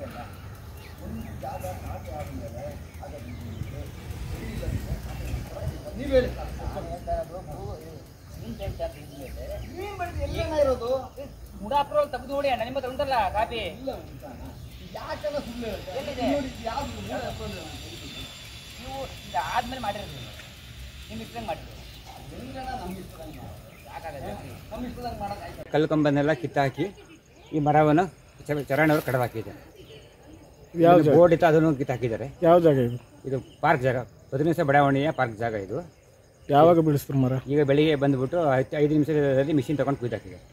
ಮುಡಾಪ್ರೋಲ್ ತೆಗೆದು ನೋಡಿ ಅಣ್ಣ ನಿಮ್ಮ ಹತ್ರ ಉಂಟಲ್ಲ ಕಾಪಿ ಯಾಕೆಲ್ಲ ಸುಳ್ಳು ಹೇಳ್ತಾರೆ? ಎಲ್ಲಿದೆ? ನೋಡಿ, ಯಾವ್ದು ಮೂಲ ತಗೊಂಡು ನೀವು ಇದು ಆದ್ಮೇಲೆ ಮಾಡಿರೋದು ನಿಮ್ಮ ಇಷ್ಟಂಗೆ ಮಾಡಿರೋದು ಹೆಂಗಣ್ಣ ನಮ್ಮ ಇಷ್ಟದಂಗೆ ಮಾಡೋದು? ಯಾಕಾಗಲ್ಲ ನಮ್ಮ ಇಷ್ಟದಂಗೆ ಮಾಡೋಕ್ಕಾಯ್ತದೆ ಕಲ್ಲು ಕಂಬನ್ನೆಲ್ಲ ಕಿತ್ತಾಕಿ ಈ ಮರವನ್ನು ಚ- ಚರಣವರು ಕಡವಾಕಿದ್ದಾರೆ ಯಾವ ಇದು ಜಾಗ ಬೋರ್ಡ್ ಇತ್ತು ಅದನ್ನು ಕಿತ್ತಾಕಿದ್ದಾರೆ ಯಾವ ಜಾಗ ಇದು ಇದು ಪಾರ್ಕ್ ಜಾಗ ಹದಿನೈದು ಬಡಾವಣೆಯ ಪಾರ್ಕ್ ಜಾಗ ಇದು ಯಾವಾಗ ಬೀಳಿಸ್ತಾರೆ ಮರ ಈಗ ಬೆಳಿಗ್ಗೆ ಬಂದುಬಿಟ್ಟು ಐದು ನಿಮಿಷದಲ್ಲಿ ಮಿಷಿನ್ ತಗೊಂಡು ಕುಯ್ದಾಕಿದ್ದಾರೆ